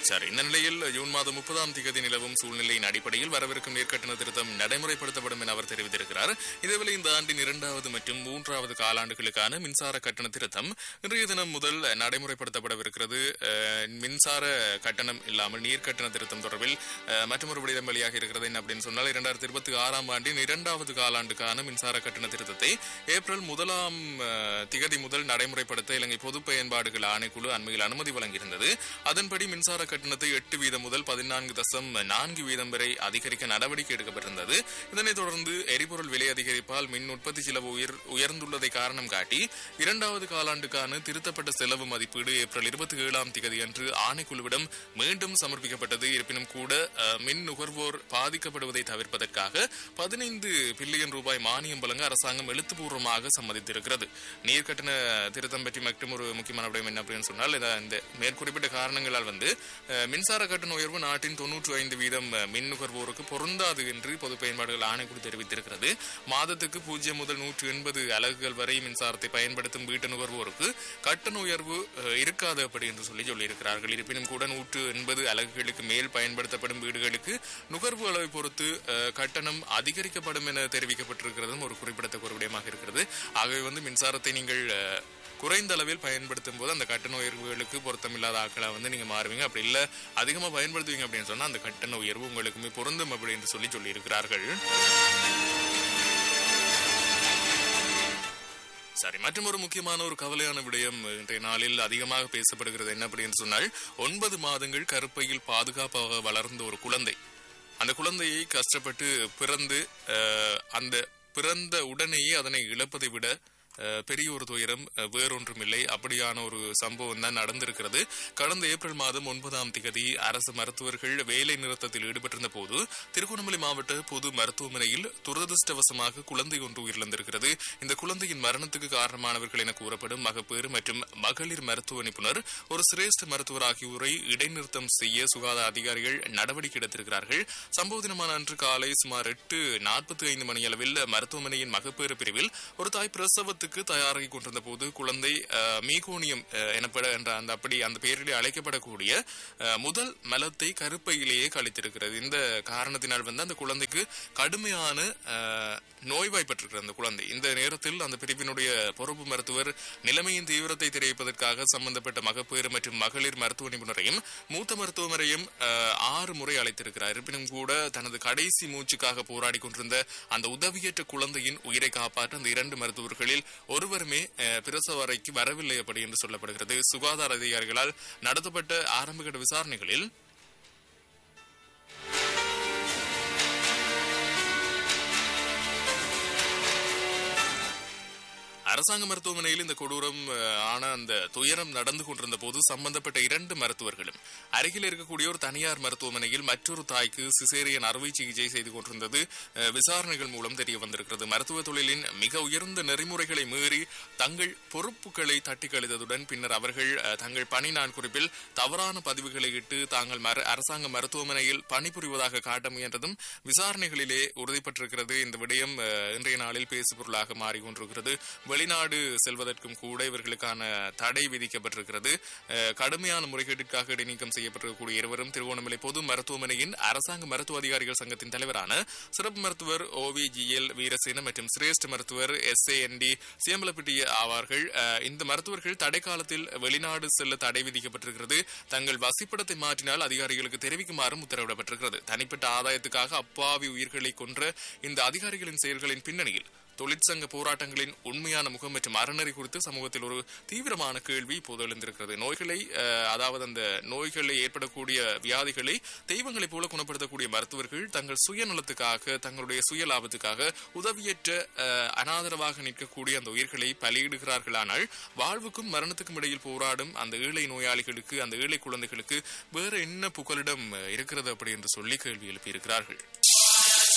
சரி இந்த நிலையில் ஜூன் மாதம் முப்பதாம் தேதி நிலவும் சூழ்நிலையின் அடிப்படையில் வரவிருக்கும் நீர்க்கட்டண திருத்தம் நடைமுறைப்படுத்தப்படும் என அவர் தெரிவித்திருக்கிறார் இதேவேளை இந்த ஆண்டின் இரண்டாவது மற்றும் மூன்றாவது காலாண்டுகளுக்கான மின்சார கட்டண திருத்தம் இன்றைய தினம் முதல் நடைமுறைப்படுத்தப்படவிருக்கிறது அஹ், மின்சார கட்டணம் இல்லாமல் நீர் கட்டண திருத்தம் தொடர்பில் அஹ், மற்றொரு விடயம் வெளியாக இருக்கிறது என்ன அப்படின்னு சொன்னால் இரண்டாயிரத்தி இருபத்தி ஆறாம் ஆண்டின் இரண்டாவது காலாண்டுக்கான மின்சார கட்டண திருத்தத்தை ஏப்ரல் முதலாம் அஹ், திகதி முதல் நடைமுறைப்படுத்த இலங்கை பொது பயன்பாடுகள் ஆணைக்குழு அண்மையில் அனுமதி வழங்கியிருந்தது அதன்படி மின்சார கட்டணத்தை எட்டு வீதம் முதல் பதினான்கு தசம் நான்கு வீதம் வரை அதிகரிக்க நடவடிக்கை எடுக்கப்பட்டிருந்தது இதனைத் தொடர்ந்து எரிபொருள் விலை அதிகரிப்பால் மின் உற்பத்தி செலவு உயர் உயர்ந்துள்ளதை காரணம் காட்டி இரண்டாவது காலாண்டுக்கான திருத்தப்பட்ட செலவு மதிப்பீடு ஏப்ரல் இருபத்தி ஏழாம் தேதி அன்று ஆணைக்குழுவிடம் மீண்டும் சமர்ப்பிக்கப்பட்டது இருப்பினும் கூட அஹ், மின் நுகர்வோர் பாதிக்கப்படுவதை தவிர்ப்பதற்காக பதினைந்து பில்லியன் ரூபாய் மானியம் வழங்க அரசாங்கம் எழுத்துப்பூர்வமாக சம்மதித்திருக்கிறது நீர் கட்டண திருத்தம் பற்றி மற்றும் ஒரு முக்கியமான விடயம் என்ன அப்படின்னு சொன்னால் இந்த- இந்த மேற்குறிப்பிட்ட காரணங்களால் வந்து அஹ், மின்சார கட்டண உயர்வு நாட்டின் தொன்னூற்று ஐந்து வீதம் அஹ், மின் நுகர்வோருக்கு பொருந்தாது என்று பொது பயன்பாடுகள் ஆணைக்குழு தெரிவித்திருக்கிறது மாதத்துக்கு பூஜ்ஜியம் முதல் நூற்று எண்பது அலகுகள் வரை மின்சாரத்தை பயன்படுத்தும் வீட்டு நுகர்வோருக்கு கட்டண உயர்வு அஹ், இருக்காது அப்படி என்று சொல்லி சொல்லியிருக்கிறார்கள் இருப்பினும் கூட நூற்று எண்பது அலகுகளுக்கு மேல் பயன்படுத்தப்படும் வீடுகளுக்கு நுகர்வு அளவை பொறுத்து அஹ், கட்டணம் அதிகரிக்கப்படும் என தெரிவிக்கப்பட்டிருக்கிறதும் ஒரு குறிப்பிடத்தக்க ஒரு விடயமாக இருக்கிறது ஆகவே வந்து மின்சாரத்தை நீங்கள் அஹ், குறைந்த அளவில் பயன்படுத்தும் போது அந்த கட்டண உயர்வுகளுக்கு பொருத்தமில்லாத ஆட்களா வந்து நீங்க மாறுவீங்க அப்படி இல்ல அதிகமா பயன்படுத்துவீங்க அப்படின்னு சொன்னா அந்த கட்டண உயர்வு உங்களுக்குமே பொருந்தும் அப்படி என்று சொல்லி சொல்லி இருக்கிறார்கள் சரி மற்றும் ஒரு முக்கியமான ஒரு கவலையான விடயம் இன்றைய நாளில் அதிகமாக பேசப்படுகிறது என்ன அப்படின்னு சொன்னால் ஒன்பது மாதங்கள் கருப்பையில் பாதுகாப்பாக வளர்ந்த ஒரு குழந்தை அந்த குழந்தையை கஷ்டப்பட்டு பிறந்து அஹ், அந்த பிறந்த உடனேயே அதனை இழப்பதை விட அஹ், பெரிய ஒரு துயரம் அஹ், வேறொன்றும் இல்லை அப்படியான ஒரு சம்பவம் தான் நடந்திருக்கிறது கடந்த ஏப்ரல் மாதம் ஒன்பதாம் திகதி அரசு மருத்துவர்கள் வேலை நிறுத்தத்தில் ஈடுபட்டிருந்த போது திருகோணமலை மாவட்ட பொது மருத்துவமனையில் துரதிருஷ்டவசமாக குழந்தை ஒன்று உயிரிழந்திருக்கிறது இந்த குழந்தையின் மரணத்துக்கு காரணமானவர்கள் என கூறப்படும் மகப்பேறு மற்றும் மகளிர் மருத்துவ நிபுணர் ஒரு சிரேஷ்ட மருத்துவர் ஆகியோரை இடைநிறுத்தம் செய்ய சுகாதார அதிகாரிகள் நடவடிக்கை எடுத்திருக்கிறார்கள் சம்பவ தினமான அன்று காலை சுமார் எட்டு நாற்பத்தி ஐந்து மணியளவில் மருத்துவமனையின் மகப்பேறு பிரிவில் ஒரு தாய் பிரசவத்துக்கு தயாராகி கொண்டிருந்த போது குழந்தை அஹ், மீகோனியம் அஹ், எனப்பட என்ற அந்த அப்படி அந்த பெயரிலே அழைக்கப்படக்கூடிய அஹ், முதல் மலத்தை கருப்பையிலேயே கழித்திருக்கிறது இந்த காரணத்தினால் வந்து அந்த குழந்தைக்கு கடுமையான அஹ், நோய்வாய்ப்பட்டிருக்கிறது அந்த குழந்தை இந்த நேரத்தில் அந்த பிரிவினுடைய பொறுப்பு மருத்துவர் நிலைமையின் தீவிரத்தை தெரிவிப்பதற்காக சம்பந்தப்பட்ட மகப்பேறு மற்றும் மகளிர் மருத்துவ நிபுணரையும் மூத்த மருத்துவமனையும் அஹ், ஆறு முறை அழைத்திருக்கிறார் இருப்பினும் கூட தனது கடைசி மூச்சுக்காக போராடி கொண்டிருந்த அந்த உதவியற்ற குழந்தையின் உயிரை காப்பாற்ற அந்த இரண்டு மருத்துவர்களில் ஒருவருமே அஹ், பிரசவ அறைக்கு வரவில்லை அப்படி என்று சொல்லப்படுகிறது சுகாதார அதிகாரிகளால் நடத்தப்பட்ட ஆரம்பகட்ட விசாரணைகளில் அரசாங்க மருத்துவமனையில் இந்த கொடூரம் அஹ், ஆன அந்த துயரம் நடந்து கொண்டிருந்த போது சம்பந்தப்பட்ட இரண்டு மருத்துவர்களும் அருகில் இருக்கக்கூடிய ஒரு தனியார் மருத்துவமனையில் மற்றொரு தாய்க்கு சிசேரியன் அறுவை சிகிச்சை செய்து கொண்டிருந்தது அஹ், விசாரணைகள் மூலம் தெரிய வந்திருக்கிறது மருத்துவ தொழிலின் மிக உயர்ந்த நெறிமுறைகளை மீறி தங்கள் பொறுப்புகளை தட்டி கழித்ததுடன் பின்னர் அவர்கள் அஹ், தங்கள் பணி நாள் குறிப்பில் தவறான பதிவுகளை இட்டு தாங்கள் மர- அரசாங்க மருத்துவமனையில் பணிபுரிவதாக காட்ட முயன்றதும் விசாரணைகளிலே உறுதிப்பட்டிருக்கிறது இந்த விடயம் அஹ், இன்றைய நாளில் பேசுபொருளாக மாறிக்கொண்டிருக்கிறது வெளிநாடு செல்வதற்கும் கூட இவர்களுக்கான தடை விதிக்கப்பட்டிருக்கிறது அஹ், கடுமையான முறைகேட்டிற்காக இடைநீக்கம் செய்யப்பட்டிருக்கக்கூடிய இருவரும் திருவோணமலை பொது மருத்துவமனையின் அரசாங்க மருத்துவ அதிகாரிகள் சங்கத்தின் தலைவரான சிறப்பு மருத்துவர் ஓவிஜிஎல் வீரசேன மற்றும் சிரேஷ்ட மருத்துவர் எஸ் ஏ என் டி சியம்பலப்பிட்டி ஆவார்கள் அஹ், இந்த மருத்துவர்கள் தடை காலத்தில் வெளிநாடு செல்ல தடை விதிக்கப்பட்டிருக்கிறது தங்கள் வசிப்பிடத்தை மாற்றினால் அதிகாரிகளுக்கு தெரிவிக்குமாறும் உத்தரவிடப்பட்டிருக்கிறது தனிப்பட்ட ஆதாயத்துக்காக அப்பாவி உயிர்களை கொன்ற இந்த அதிகாரிகளின் செயல்களின் பின்னணியில் தொழிற்சங்க போராட்டங்களின் உண்மையான முகம் மற்றும் அறநெறி குறித்து சமூகத்தில் ஒரு தீவிரமான கேள்வி இப்போது எழுந்திருக்கிறது நோய்களை அஹ், அதாவது அந்த நோய்களை ஏற்படக்கூடிய வியாதிகளை தெய்வங்களைப் போல குணப்படுத்தக்கூடிய மருத்துவர்கள் தங்கள் சுயநலத்துக்காக தங்களுடைய சுய லாபத்துக்காக உதவியற்ற அஹ், அனாதரவாக நிற்கக்கூடிய அந்த உயிர்களை பலியிடுகிறார்களானால் வாழ்வுக்கும் மரணத்துக்கும் இடையில் போராடும் அந்த ஏழை நோயாளிகளுக்கு அந்த ஏழை குழந்தைகளுக்கு வேற என்ன புகலிடம் அஹ், இருக்கிறது அப்படி என்று சொல்லி கேள்வி எழுப்பியிருக்கிறார்கள்